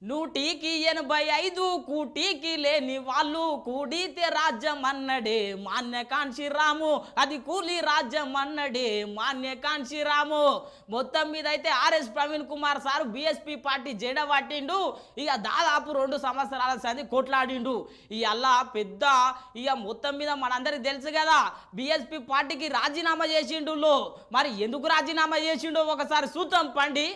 నూటికి ఎనభై ఐదు కూటికి లేని వాళ్ళు కూడితే రాజ్యం అన్నడే మాన్య కాంశీరాము అది కూలి రాజ్యం అన్నడే మాన్య కాంశీరాము మొత్తం మీద అయితే RS Praveen Kumar sir BSP party జెండా పట్టిండు ఇక దాదాపు రెండు సంవత్సరాల సంది కొట్లాడిండు ఈ అల్లా పెద్ద ఇక మొత్తం మీద మనందరికి తెలుసు కదా బీఎస్పీ పార్టీకి రాజీనామా చేసిండు లో. మరి ఎందుకు రాజీనామా చేసిండో ఒకసారి చూద్దాం పండి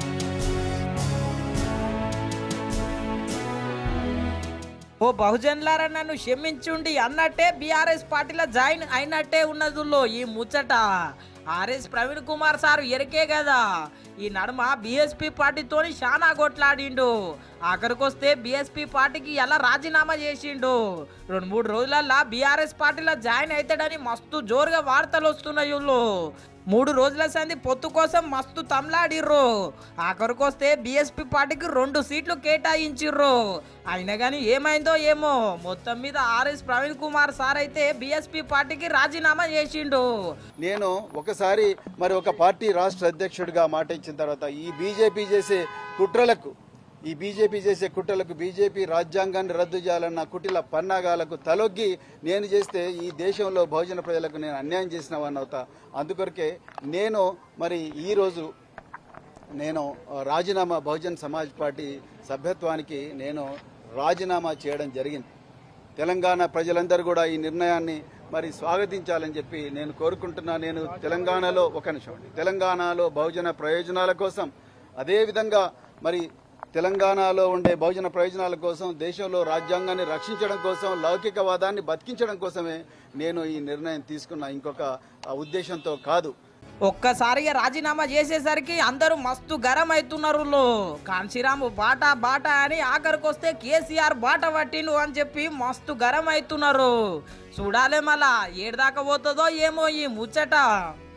ఓ బహుజన్లారా నన్ను క్షమించుండి అన్నట్టే బీఆర్ఎస్ పార్టీలో జాయిన్ అయినట్టే ఉన్నదుల్లో ఈ ముచ్చట ఆర్ఎస్ ప్రవీణ్ కుమార్ సార్ ఎరికే కదా ఈ నడుమ బీఎస్పీ పార్టీతోని చాలా కొట్లాడిండు ఆఖరికొస్తే బీఎస్పీ పార్టీకి ఎలా రాజీనామా చేసిండు రెండు మూడు రోజులల్లా బీఆర్ఎస్ పార్టీలో జాయిన్ అవుతాడని మస్తు జోరుగా వార్తలు వస్తున్నాయి వీళ్ళు మూడు రోజుల సంది పొత్తు కోసం మస్తు తమ్లాడిర్రు ఆఖరికొస్తే బీఎస్పీ పార్టీకి రెండు సీట్లు కేటాయించిర్రు అయినా కానీ ఏమైందో ఏమో మొత్తం మీద ఆర్ఎస్ ప్రవీణ్ కుమార్ సార్ అయితే బీఎస్పీ పార్టీకి రాజీనామా చేసిండు నేను ఒకసారి మరి ఒక పార్టీ రాష్ట్ర అధ్యక్షుడిగా మాట ఇచ్చిన తర్వాత ఈ బీజేపీ చేసే కుట్రలకు ఈ బీజేపీ చేసే కుట్రలకు బీజేపీ రాజ్యాంగాన్ని రద్దు చేయాలన్న కుటిల పన్నాగాలకు తలొగ్గి నేను చేస్తే ఈ దేశంలో బహుజన ప్రజలకు నేను అన్యాయం చేసిన వాడిని అవుతా అందుకొరకే నేను మరి ఈరోజు నేను ఆ, రాజీనామా బహుజన్ సమాజ్ పార్టీ సభ్యత్వానికి నేను రాజీనామా చేయడం జరిగింది తెలంగాణ ప్రజలందరూ కూడా ఈ నిర్ణయాన్ని మరి స్వాగతించాలని చెప్పి నేను కోరుకుంటున్నా నేను తెలంగాణలో ఒక నిమిషం అండి. తెలంగాణలో బహుజన ప్రయోజనాల కోసం అదేవిధంగా మరి తెలంగాణలో ఉండే బహుజన ప్రయోజనాల కోసం దేశంలో రాజ్యాంగాన్ని రక్షించడం కోసం లౌకికవాదాన్ని బతికించడం కోసమే నేను ఈ నిర్ణయం తీసుకున్న ఇంకొక ఆ, ఉద్దేశంతో కాదు ఒక్కసారిగా రాజీనామా చేసేసరికి అందరూ మస్తు గరం అవుతున్నారు లో. కాంశీరాము బాటా బాటా అని ఆఖరికొస్తే కేసీఆర్ బాట పట్టిండు అని చెప్పి మస్తు గరం అవుతున్నారు చూడాలే మళ్ళా ఏడు దాకా పోతుందో ఏమో ఈ ముచ్చట